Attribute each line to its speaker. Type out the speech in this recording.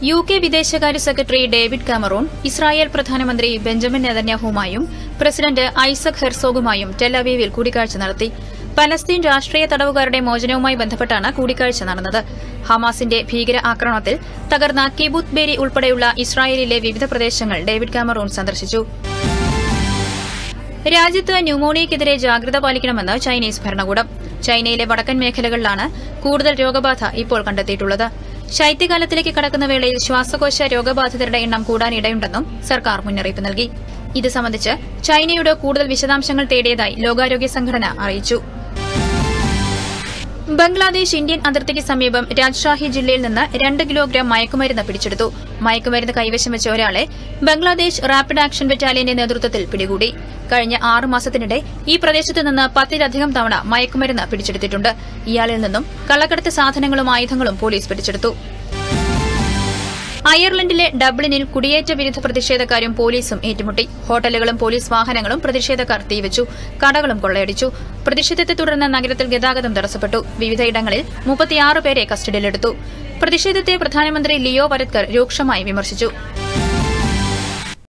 Speaker 1: U K വിദേശകാര്യ secretary David Cameron Israel പ്രധാനമന്ത്രി Benjamin നെതന്യാഹുവുമായും പ്രസിഡന്റ് ഐസക് ഹെർസോഗുമായും ടെലവീവിൽ കൂടിക്കാഴ്ച നടത്തി പലസ്തീൻ രാഷ്ട്രീയ തടവുകാരുടെ മോചനവുമായി ബന്ധപ്പെട്ടാണ് കൂടിക്കാഴ്ച നടന്നത് ഹമാസിന്റെ ഭീകര ആക്രമണത്തിൽ തകർന്ന കിബുത്ത് ബേരി ഉൾപ്പെടെയുള്ള ഇസ്രായേലിലെ വിവിധ പ്രദേശങ്ങൾ ഡേവിഡ് കാമറൂൺ സന്ദർശിച്ചു രാജ്യത്ത് ന്യൂമോണിയയ്ക്കെതിരെ ജാഗ്രത പാലിക്കണമെന്ന് ചൈനീസ് ഭരണകൂടം ചൈനയിലെ വടക്കൻ മേഖലകളിലാണ് കൂടുതൽ രോഗബാധ ഇപ്പോൾ കണ്ടെത്തിയിട്ടുള്ളത് ശൈത്യകാലത്തിലേക്ക് കടക്കുന്ന വേളയിൽ ശ്വാസകോശ രോഗബാധിതരുടെ എണ്ണം കൂടാനിടയുണ്ടെന്നും സർക്കാർ മുന്നറിയിപ്പ് നൽകി ഇത് സംബന്ധിച്ച് ചൈനയുടെ കൂടുതൽ വിശദാംശങ്ങൾ തേടിയതായി ലോകാരോഗ്യ സംഘടന അറിയിച്ചു ബംഗ്ലാദേശ് ഇന്ത്യൻ അതിർത്തിക്ക് സമീപം രാജ്ഷാഹി ജില്ലയിൽ നിന്ന് രണ്ട് കിലോഗ്രാം മയക്കുമരുന്ന് പിടിച്ചെടുത്തു മയക്കുമരുന്ന് കൈവശം വെച്ച ഒരാളെ ബംഗ്ലാദേശ് റാപ്പിഡ് ആക്ഷൻ ബറ്റാലിയന്റെ നേതൃത്വത്തിൽ പിടികൂടി കഴിഞ്ഞ ആറ് മാസത്തിനിടെ ഈ പ്രദേശത്ത് നിന്ന് പത്തിലധികം തവണ മയക്കുമരുന്ന് പിടിച്ചെടുത്തിട്ടുണ്ട് ഇയാളിൽ നിന്നും കള്ളക്കടത്ത് സാധനങ്ങളും ആയുധങ്ങളും പോലീസ് പിടിച്ചെടുത്തു അയർലൻഡിലെ ഡബ്ലിനിൽ കുടിയേറ്റ വിരുദ്ധ പ്രതിഷേധക്കാരും പോലീസും ഏറ്റുമുട്ടി ഹോട്ടലുകളും പോലീസ് വാഹനങ്ങളും പ്രതിഷേധക്കാർ തീവച്ചു കടകളും കൊള്ളയടിച്ചു പ്രതിഷേധത്തെ തുടർന്ന് നഗരത്തിൽ ഗതാഗതം തടസ്സപ്പെട്ടു വിവിധയിടങ്ങളിൽ മുപ്പത്തിയാറ് പേരെ കസ്റ്റഡിയിലെടുത്തു പ്രതിഷേധത്തെ പ്രധാനമന്ത്രി ലിയോ വരദ്കർ രൂക്ഷമായി വിമർശിച്ചു